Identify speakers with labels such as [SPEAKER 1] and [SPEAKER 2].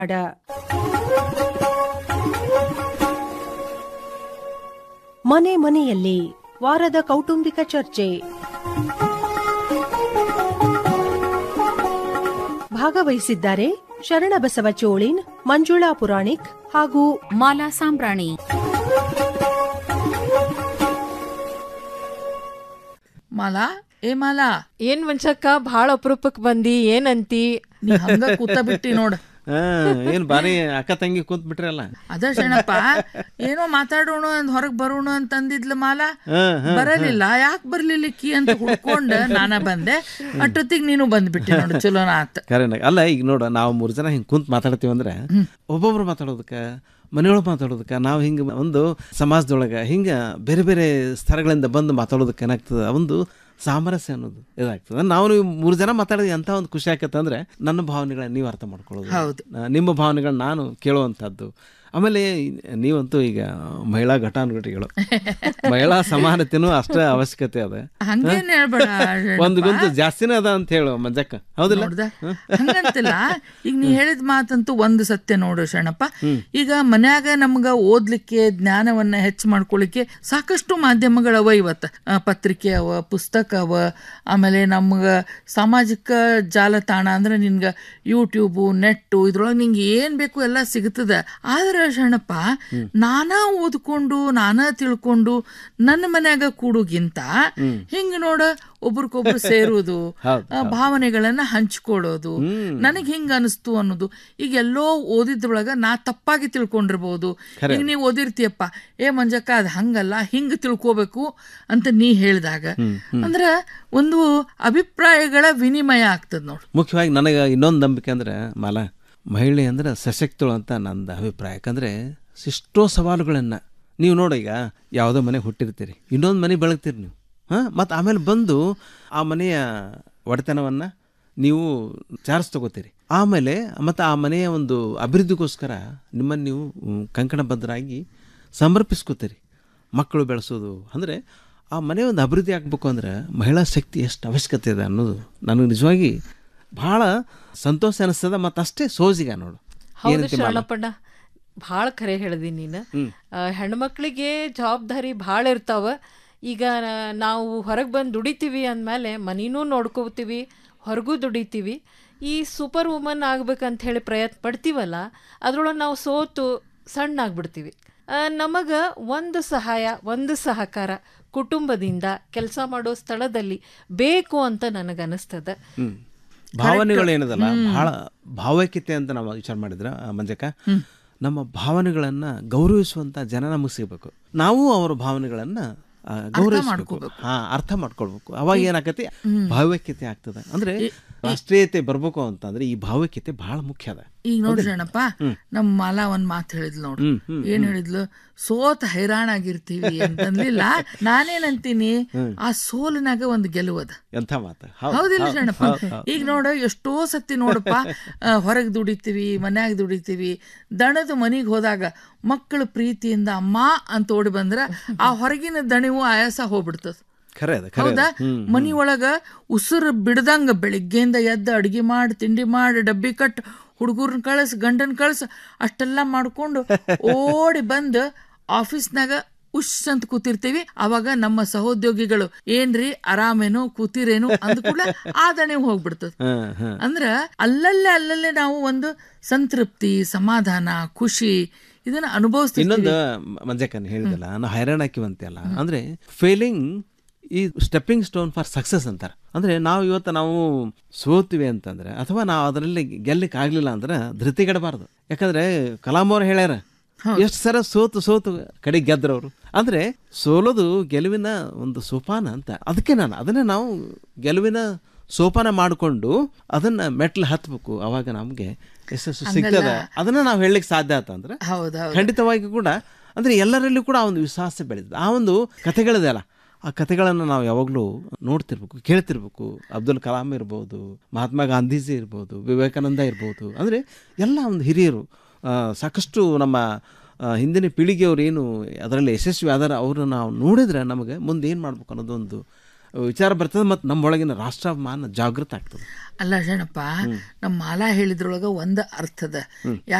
[SPEAKER 1] ಅಡ ಮನೆ ಮನೆಯಲ್ಲಿ ವಾರದ ಕೌಟುಂಬಿಕ ಚರ್ಚೆ ಭಾಗವಹಿಸಿದ್ದಾರೆ ಶರಣಬಸವ ಚೋಳಿನ್ ಮಂಜುಳಾ ಪುರಾಣಿಕ್ ಹಾಗೂ
[SPEAKER 2] ಮಾಲಾ ಸಾಂಬ್ರಾಣಿ
[SPEAKER 3] ಮಾಲಾ ಏ ಮಾಲಾ
[SPEAKER 4] ಏನ್ ಮಂಚಕ್ಕ ಭಾಳ ಅಪರೂಪಕ್ ಬಂದಿ ಏನಂತಿ
[SPEAKER 3] ನೀ ಹಂಗ ಕೂತ ಬಿಟ್ಟಿ ನೋಡ
[SPEAKER 5] ಆ, ಏನ್ ಬಾರಿ ಅಕ್ಕ ತಂಗಿ ಕೂತ್ ಬಿಟ್ರಲ್ಲ
[SPEAKER 3] ಅದ ಶರಣಪ್ಪ ಏನೋ ಮಾತಾಡೋಣ ಅಂದ್ ಹೊರಗ್ ಬರೋಣ ಅಂತ ಅಂದಿದ್ಲ ಮಾಲಾ
[SPEAKER 5] ಹಾ,
[SPEAKER 3] ಬರಲಿಲ್ಲ ಯಾಕೆ ಬರ್ಲಿಲ್ಲಕ್ಕಿ ಅಂತ ಹುಡ್ಕೊಂಡ್ ನಾನ ಬಂದೆ ಅಷ್ಟೊತ್ತಿಗೆ ನೀನು ಬಂದ್ಬಿಟ್ಟಿ ನೋಡು ಚಲೋನ ಆತ
[SPEAKER 5] ಕರೆನ ಅಲ್ಲ ಈಗ ನೋಡ ನಾವು ಮೂರು ಜನ ಹಿಂಗೆ ಕುಂತ್ ಮಾತಾಡ್ತೀವಿ ಅಂದ್ರೆ ಒಬ್ಬೊಬ್ರು ಮಾತಾಡೋದಕ್ಕೆ ಮನೆಯೊಳಗೆ ಮಾತಾಡೋದಕ್ಕೆ ನಾವು ಹಿಂಗೆ ಒಂದು ಸಮಾಜದೊಳಗೆ ಹಿಂಗೆ ಬೇರೆ ಬೇರೆ ಸ್ಥಳಗಳಿಂದ ಬಂದು ಮಾತಾಡೋದಕ್ಕೆ ಏನಾಗ್ತದೆ ಒಂದು ಸಾಮರಸ್ಯ ಅನ್ನೋದು ಇದಾಗ್ತದೆ ನಾವು ನೀವು ಮೂರು ಜನ ಮಾತಾಡಿದ್ರೆ ಎಂಥ ಒಂದು ಖುಷಿ ಆಕತ್ತೆ ಅಂದ್ರೆ ನನ್ನ ಭಾವನೆಗಳನ್ನ ನೀವು ಅರ್ಥ ಮಾಡ್ಕೊಳ್ಳೋದು
[SPEAKER 3] ಹೌದು.
[SPEAKER 5] ಆ, ನಿಮ್ಮ ಭಾವನೆಗಳನ್ನ ನಾನು ಕೇಳುವಂಥದ್ದು ಆಮೇಲೆ ನೀವಂತೂ ಈಗ ಮಹಿಳಾ ಘಟಾನುಘಟಿಗಳು ಮಹಿಳಾ ಸಮಾನತೆನೂ ಅಷ್ಟೇ ಅವಶ್ಯಕತೆ ಅದ
[SPEAKER 3] ಹಂಗೇನ್ ಹೇಳ್ಬೇಡ
[SPEAKER 5] ಒಂದು ಗುಂತು ಜಾಸ್ತಿನೇ ಅದ ಅಂತ ಹೇಳು ಮಂಜಕ್ಕ ಹೌದಿಲ್ಲ
[SPEAKER 3] ನೋಡ್ದ ಹಂಗಂತಿಲ್ಲ ಈಗ ನೀ ಹೇಳಿದ ಮಾತಂತೂ ಒಂದು ಸತ್ಯ ನೋಡು ಶರಣಪ್ಪ ಈಗ ಮನ್ಯಾಗ ನಮ್ಗ ಓದ್ಲಿಕ್ಕೆ ಜ್ಞಾನವನ್ನ ಹೆಚ್ಚು ಮಾಡ್ಕೊಳಿಕ್ಕೆ ಸಾಕಷ್ಟು ಮಾಧ್ಯಮಗಳವ ಇವತ್ತ ಆ, ಪತ್ರಿಕೆ ಅವ ಪುಸ್ತಕ ಅವ ಆಮೇಲೆ ನಮ್ಗ ಸಾಮಾಜಿಕ ಜಾಲತಾಣ ಅಂದ್ರೆ ನಿನ್ಗ ಯೂಟ್ಯೂಬು ನೆಟ್ಟು ಇದ್ರೊಳಗೆ ನಿಂಗೆ ಏನ್ ಬೇಕು ಎಲ್ಲ ಸಿಗ್ತದ ಆದ್ರೆ ಶರಣಪ್ಪ ನಾನಾ ಓದ್ಕೊಂಡು ನಾನಾ ತಿಳ್ಕೊಂಡು ನನ್ನ ಮನ್ಯಾಗ ಕೂಡುಗಿಂತ ಹಿಂಗ ನೋಡ ಒಬ್ರಿಗೊಬ್ರು ಸೇರುವುದು
[SPEAKER 5] ಹೌದು,
[SPEAKER 3] ಆ, ಭಾವನೆಗಳನ್ನ ಹಂಚ್ಕೊಳ್ಳೋದು ನನಗ್ ಹಿಂಗ ಅನಿಸ್ತು ಅನ್ನೋದು ಈಗ ಎಲ್ಲೋ ಓದಿದ್ರೊಳಗ ನಾ ತಪ್ಪಾಗಿ ತಿಳ್ಕೊಂಡಿರ್ಬೋದು ಈಗ ನೀವು ಓದಿರ್ತೀಯಪ್ಪ ಏ ಮಂಜಕ್ಕ ಅದ್ ಹಂಗಲ್ಲ ಹಿಂಗ ತಿಳ್ಕೋಬೇಕು ಅಂತ ನೀ ಹೇಳಿದಾಗ ಅಂದ್ರ ಒಂದು ಅಭಿಪ್ರಾಯಗಳ ವಿನಿಮಯ ಆಗ್ತದ ನೋಡು
[SPEAKER 5] ಮುಖ್ಯವಾಗಿ ನನಗೆ ಇನ್ನೊಂದು ನಂಬಿಕೆ ಅಂದ್ರೆ ಮಾಲ ಮಹಿಳೆ ಅಂದ್ರೆ ಸಶಕ್ತಳು ಅಂತ ನಂದು ಅಭಿಪ್ರಾಯ ಯಾಕಂದ್ರೆ ಎಷ್ಟೋ ಸವಾಲುಗಳನ್ನು ನೀವು ನೋಡಿ ಈಗ ಯಾವುದೋ ಮನೆ ಹುಟ್ಟಿರ್ತೀರಿ ಇನ್ನೊಂದು ಮನೆ ಬೆಳಗ್ತೀರಿ ನೀವು ಹಾಂ ಮತ್ತು ಆಮೇಲೆ ಬಂದು ಆ ಮನೆಯ ಒಡೆತನವನ್ನು ನೀವು ಚಾರ್ಜ್ ತಗೋತೀರಿ ಆಮೇಲೆ ಮತ್ತು ಆ ಮನೆಯ ಒಂದು ಅಭಿವೃದ್ಧಿಗೋಸ್ಕರ ನಿಮ್ಮನ್ನು ನೀವು ಮ್, ಕಂಕಣಬದ್ಧರಾಗಿ ಸಮರ್ಪಿಸ್ಕೋತೀರಿ ಮಕ್ಕಳು ಬೆಳೆಸೋದು ಅಂದರೆ ಆ ಮನೆ ಒಂದು ಅಭಿವೃದ್ಧಿ ಆಗಬೇಕು ಅಂದ್ರೆ ಮಹಿಳಾ ಶಕ್ತಿ ಎಷ್ಟು ಅವಶ್ಯಕತೆ ಇದೆ ಅನ್ನೋದು ನನಗೆ ನಿಜವಾಗಿ ಭಾಳ ಸಂತೋಷ ಅನಿಸ್ತದ ಮತ್ತು ಅಷ್ಟೇ ಸೋಜಿಗ ನೋಡು
[SPEAKER 4] ಹೌದು
[SPEAKER 5] ಏನಂತಿ ಮಾಲ?
[SPEAKER 4] ಶರಣಪ್ಪಣ್ಣ ಭಾಳ ಖರೆ ಹೇಳ್ದಿ ನೀನು ಆ, ಹೆಣ್ಮಕ್ಳಿಗೆ ಜವಾಬ್ದಾರಿ ಭಾಳ ಇರ್ತಾವ ಈಗ ನಾ- ನಾವು ಹೊರಗೆ ಬಂದು ದುಡಿತೀವಿ ಅಂದಮೇಲೆ ಮನಿನೂ ನೋಡ್ಕೋತೀವಿ ಹೊರಗೂ ದುಡಿತೀವಿ ಈ ಸೂಪರ್ ವುಮನ್ ಆಗ್ಬೇಕಂತ ಹೇಳಿ ಪ್ರಯತ್ನ ಪಡ್ತೀವಲ್ಲ ಅದ್ರೊಳಗೆ ನಾವು ಸೋತು ಸಣ್ಣ ಆಗ್ಬಿಡ್ತೀವಿ ನಮಗೆ ಒಂದು ಸಹಾಯ ಒಂದು ಸಹಕಾರ ಕುಟುಂಬದಿಂದ ಕೆಲಸ ಮಾಡೋ ಸ್ಥಳದಲ್ಲಿ ಬೇಕು ಅಂತ ನನಗನ್ನಿಸ್ತದ
[SPEAKER 5] ಹ್ಮ್. ಭಾವನೆಗಳು ಏನದಲ್ಲ ಬಹಳ ಭಾವೈಕ್ಯತೆ ಅಂತ ನಾವು ವಿಚಾರ ಮಾಡಿದ್ರ ಆ, ಮಂಜಕ್ಕ ನಮ್ಮ ಭಾವನೆಗಳನ್ನ ಗೌರವಿಸುವಂತ ಜನ ನಮಗೆ ಸಿಗಬೇಕು ನಾವು ಅವರ ಭಾವನೆಗಳನ್ನ ಆ, ಗೌರವಿಸ್ಬೇಕು ಹಾ ಅರ್ಥ ಮಾಡ್ಕೊಳ್ಬೇಕು ಅವಾಗ ಏನಾಕತಿ ಭಾವೈಕ್ಯತೆ ಆಗ್ತದೆ ಅಂದ್ರೆ ರಾಷ್ಟ್ರೀಯತೆ ಬರ್ಬೇಕು ಅಂತಂದ್ರೆ ಈ ಭಾವೈಕ್ಯತೆ ಬಹಳ ಮುಖ್ಯ ಅದ
[SPEAKER 3] ಈಗ ನೋಡ್ರಿ ಅಣ್ಣಪ್ಪ ನಮ್ಮ ಮಾಲಾ ಒಂದ್ ಮಾತು ಹೇಳಿದ್ಲು ನೋಡು ಏನ್ ಹೇಳಿದ್ಲು ಸೋತ್ ಹೈರಾಣಾಗಿರ್ತೀವಿ ಅಂತಂದಿಲ್ಲ ನಾನೇನಂತೀನಿ ಆ ಸೋಲಿನಾಗ ಒಂದು ಗೆಲುವದ
[SPEAKER 5] ಎಂಥ ಮಾತು ಹೌದ್,
[SPEAKER 3] ಹೌದಿಲ್ಲ
[SPEAKER 5] ಹೌದ್,
[SPEAKER 3] ಶರಣಪ್ಪ
[SPEAKER 5] ಹೌದ್, ಹೌದ್.
[SPEAKER 3] ಈಗ ನೋಡ ಎಷ್ಟೋ ಸತಿ ನೋಡಪ್ಪ ಹೊರಗೆ ದುಡಿತೀವಿ ಮನ್ಯಾಗ ದುಡಿತೀವಿ ದಣದ ಮನಿಗೆ ಹೋದಾಗ ಮಕ್ಕಳು ಪ್ರೀತಿಯಿಂದ ಅಮ್ಮ ಅಂತ ಓಡಿ ಬಂದ್ರ ಆ ಹೊರಗಿನ ದಣಿವು ಆಯಾಸ ಹೋಗ್ಬಿಡ್ತದ
[SPEAKER 5] ಖರೆ ಅದ ಖರೆ
[SPEAKER 3] ಹೌದಾ
[SPEAKER 5] ಅದ. ಹ್ಮ್
[SPEAKER 3] ಮನಿ ಒಳಗ ಉಸಿರು ಬಿಡ್ದಂಗ ಬೆಳಿಗ್ಗೆಯಿಂದ ಎದ್ದು ಅಡಿಗೆ ಮಾಡಿ ತಿಂಡಿ ಮಾಡಿ ಡಬ್ಬಿ ಕಟ್ ಹುಡುಗರ್ನ ಕಳಿಸ್ ಗಂಡನ್ ಕಳಿಸ್ ಅಷ್ಟೆಲ್ಲ ಮಾಡ್ಕೊಂಡು ಓಡಿ ಬಂದು ಆಫೀಸ್ನಾಗ ಉಶ್ ಅಂತ ಕೂತಿರ್ತೀವಿ ಅವಾಗ ನಮ್ಮ ಸಹೋದ್ಯೋಗಿಗಳು ಏನ್ರಿ ಆರಾಮೇನು ಕೂತಿರೇನು ಅಂದ ಕೂಡ ಆ ದಣಿವು ಹೋಗ್ಬಿಡ್ತದ
[SPEAKER 5] ಹಾ ಹಾ
[SPEAKER 3] ಅಂದ್ರ ಅಲ್ಲಲ್ಲೇ ಅಲ್ಲಲ್ಲೇ ನಾವು ಒಂದು ಸಂತೃಪ್ತಿ ಸಮಾಧಾನ ಖುಷಿ ಇದನ್ನ ಅನುಭವಿಸ್ತೀವಿ
[SPEAKER 5] ಇನ್ನೊಂದು ಮಂಜಕ್ಕನ್ ಹೇಳಿದಲ್ಲ ನಾವು ಹೈರಾಣ ಹಾಕಿವಂತೆಲ್ಲ ಅಂದ್ರೆ ಫೇಲಿಂಗ್ ಈ ಸ್ಟೆಪ್ಪಿಂಗ್ ಸ್ಟೋನ್ ಫಾರ್ ಸಕ್ಸಸ್ ಅಂತಾರೆ ಅಂದ್ರೆ ನಾವು ಇವತ್ತು ನಾವು ಸೋತಿವಿ ಅಂತಂದ್ರೆ ಅಥವಾ ನಾವು ಅದರಲ್ಲಿ ಗೆಲ್ಲಕ್ಕೆ ಆಗ್ಲಿಲ್ಲ ಅಂದ್ರೆ ಧೃತಿಗೆಡಬಾರ್ದು ಯಾಕಂದ್ರೆ ಕಲಾಂ ಅವ್ರು ಹೇಳ್ಯಾರ ಎಷ್ಟು ಸರ ಸೋತು ಸೋತು ಕಡೆ ಗೆದ್ರವ್ರು ಅಂದ್ರೆ ಸೋಲೋದು ಗೆಲುವಿನ ಒಂದು ಸೋಪಾನ ಅಂತ ಅದಕ್ಕೆ ನಾನು ಅದನ್ನ ನಾವು ಗೆಲುವಿನ ಸೋಪಾನ ಮಾಡಿಕೊಂಡು ಅದನ್ನ ಮೆಟ್ಲು ಹತ್ಬೇಕು ಅವಾಗ ನಮ್ಗೆ ಯಶಸ್ಸು ಸಿಗ್ತದ ಅದನ್ನ ನಾವು ಹೇಳಲಿಕ್ಕೆ ಸಾಧ್ಯ ಆತಂದ್ರೆ
[SPEAKER 3] ಹೌದೌದು
[SPEAKER 5] ಖಂಡಿತವಾಗಿ ಕೂಡ ಅಂದ್ರೆ ಎಲ್ಲರಲ್ಲೂ ಕೂಡ ಆ ಒಂದು ವಿಶ್ವಾಸ ಬೆಳೆದಿದೆ ಆ ಒಂದು ಕಥೆಗಳಿದೆಯಲ್ಲ ಆ ಕಥೆಗಳನ್ನು ನಾವು ಯಾವಾಗಲೂ ನೋಡ್ತಿರ್ಬೇಕು ಕೇಳ್ತಿರ್ಬೇಕು ಅಬ್ದುಲ್ ಕಲಾಂ ಇರ್ಬೋದು ಮಹಾತ್ಮ ಗಾಂಧೀಜಿ ಇರ್ಬೋದು ವಿವೇಕಾನಂದ ಇರ್ಬೋದು ಅಂದರೆ ಎಲ್ಲ ಒಂದು ಹಿರಿಯರು ಆ, ಸಾಕಷ್ಟು ನಮ್ಮ ಆ, ಹಿಂದಿನ ಪೀಳಿಗೆಯವರು ಏನು ಅದರಲ್ಲಿ ಯಶಸ್ವಿ ಆದಾರ ಅವ್ರನ್ನ ನಾವು ನೋಡಿದ್ರೆ ನಮಗೆ ಮುಂದೆ ಏನು ಮಾಡ್ಬೇಕು ಅನ್ನೋದೊಂದು ವಿಚಾರ ಬರ್ತದೆ ಮತ್ತು ನಮ್ಮೊಳಗಿನ ರಾಷ್ಟ್ರಮಾನ ಜಾಗೃತ ಆಗ್ತದೆ
[SPEAKER 3] ಅಲ್ಲ ಶರಣಪ್ಪ ನಮ್ಮ ಮಾಲಾ ಹೇಳಿದ್ರೊಳಗ ಒಂದ ಅರ್ಥದ